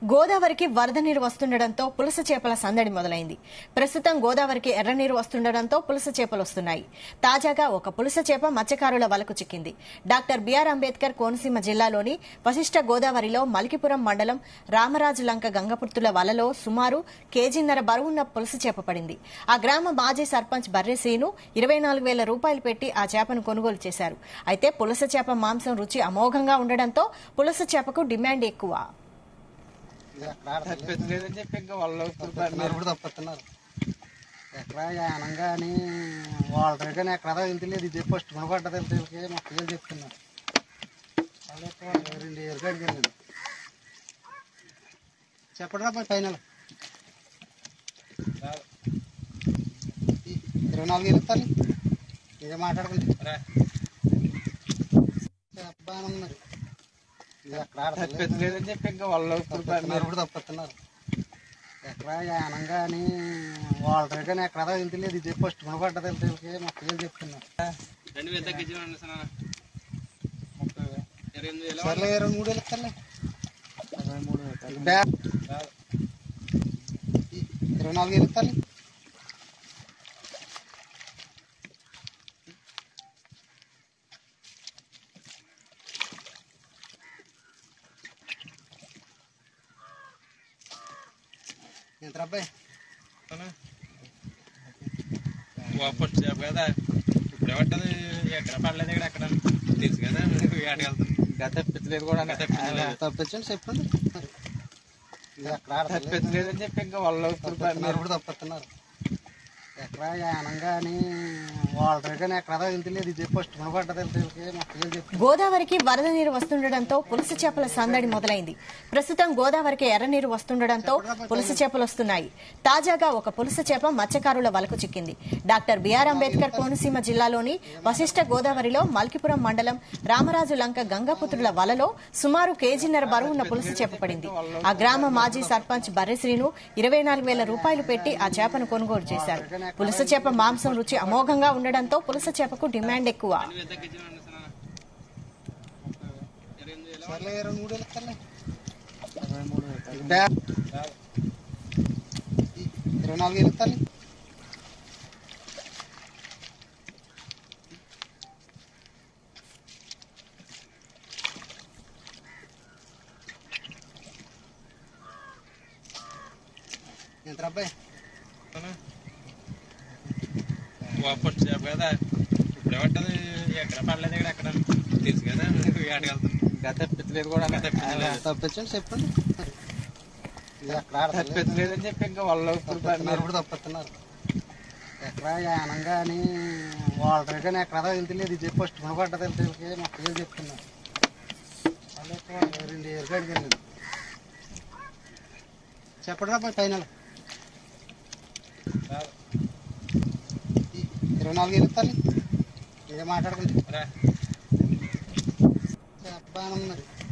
గోదావరికి వరద నీరు వస్తుండటంతో పులస చేపల సందడి మొదలైంది ప్రస్తుతం గోదావరికి ఎర్ర నీరు వస్తుండటంతో పులస చేపలు వస్తున్నాయి తాజాగా ఒక పులస చేప మత్స్యకారుల వలకు చిక్కింది డాక్టర్ బిఆర్ అంబేద్కర్ కోనసీమ జిల్లాలోని వశిష్ట గోదావరిలో మలికిపురం మండలం రామరాజు లంక గంగపుర్తుల వలలో సుమారు కేజీన్నర బరువున్న పులస చేప పడింది ఆ గ్రామ మాజీ సర్పంచ్ బర్రె శ్రీను ఇరవై నాలుగు వేల రూపాయలు పెట్టి ఆ చేపను కొనుగోలు చేశారు అయితే పులస చేప మాంసం రుచి అమోఘంగా ఉండడంతో పులస చేపకు డిమాండ్ ఎక్కువ తప్పించలేదని చెప్పి ఇంకా వాళ్ళు మీరు కూడా తప్పుతున్నారు ఎక్కడ యానం కానీ వాళ్ళ కానీ ఎక్కడ వెళ్తలేదు ఇది ఫస్ట్ కొనబడ్డది వెళ్తే మా పిల్లలు చెప్తున్నారు వాళ్ళు ఎక్కువ రెండు ఏళ్ళు కాడికి వెళ్ళింది చెప్పడం రా ఫైనల్ ఇరవై నాలుగు వెళ్తాను ఇదే మాట్లాడుకుంటే చెప్పాను మరి ఇది ఎక్కడ ఆడతలేదు. తప్పించలేదని చెప్పి ఇంకా వాళ్ళు మీరు కూడా తప్పుతున్నారు ఎక్కడ యానం కానీ వాళ్ళ కానీ ఎక్కడ వెళ్తలేదు ఇది ఫస్ట్ కొనబడ్డది వెళ్తే మా పిల్లలు చెప్తున్నారు రెండు వేలు తగ్గించండి సార్ ఇరవై ఎనిమిది వేలు సర్లే ఇరవై మూడు వేలు ఇస్తారులే ఇరవై మూడు బ్యాగ్ ఇరవై నాలుగు వేలు ఇస్తాను ఎంత అబ్బాయి ఫస్ట్ చేప కదా ఇప్పుడు ఏమంటది ఎక్కడ పడలేదు ఇక్కడ ఎక్కడ తెలుసు కదా ఏటకి వెళ్తాం ఇంకా తప్పించలేదు కూడా తప్పించలేదు తప్పించండి చెప్పండి మరి ఇది ఎక్కడ ఆడతలేదు. తప్పించలేదని చెప్పి ఇంకా వాళ్ళు మీరు కూడా తప్పుతున్నారు ఎక్కడ యానం కానీ వాళ్ళ కానీ ఎక్కడ వెళ్తలేదు ఇది ఫస్ట్ కొనబడ్డది వెళ్తే మా పిల్లలు చెప్తున్నారు గోదావరికి వరద నీరు వస్తుండటంతో పులస చేపల సందడి మొదలైంది ప్రస్తుతం గోదావరికి ఎర్ర నీరు వస్తుండటంతో పులస చేపలు వస్తున్నాయి తాజాగా ఒక పులస చేప మత్స్యకారుల వలకు చిక్కింది డాక్టర్ బిఆర్ అంబేద్కర్ కోనసీమ జిల్లాలోని వశిష్ట గోదావరిలో మల్కిపురం మండలం రామరాజు లంక గంగపుత్రుల వలలో సుమారు కేజీన్నర బరువున్న పులస చేప పడింది ఆ గ్రామ మాజీ సర్పంచ్ బర్రె శ్రీను ఇరవై నాలుగు వేల రూపాయలు పెట్టి ఆ చేపను కొనుగోలు చేశారు పులస చేప మాంసం రుచి అమోఘంగా ఉండడంతో పులస చేపకు డిమాండ్ ఎక్కువ సర్లే ఇరవై మూడు వేలు ఇస్తారులే ఇరవై మూడు వేలు బ్యాగ్ ఇరవై నాలుగు వేలు ఇస్తాను ఎంత అబ్బాయి ఫస్ట్ చేప కదా ఇప్పుడు ఏమంటది ఎక్కడ పడలేదు ఇక్కడ ఎక్కడ తెలుసు కదా ఏటకి వెళ్తాం ఇంకా తప్పించలేదు కూడా తప్పించలేదు తప్పించండి చెప్పండి మరి ఇది ఎక్కడ ఆడతలేదు. తప్పించలేదని చెప్పి ఇంకా వాళ్ళు మీరు కూడా తప్పుతున్నారు ఎక్కడ యానం కానీ వాళ్ళ కానీ ఎక్కడ వెళ్తలేదు ఇది ఫస్ట్ కొనబడ్డది వెళ్తే మా పిల్లలు చెప్తున్నారు వాళ్ళు ఎక్కువ రెండు ఏళ్ళు కాడికి వెళ్ళింది చెప్పడం రా ఫైనల్ ఇరవై నాలుగు వేలు ఇస్తాను ఇదే మాట్లాడుకుంటే చెప్పాను మరి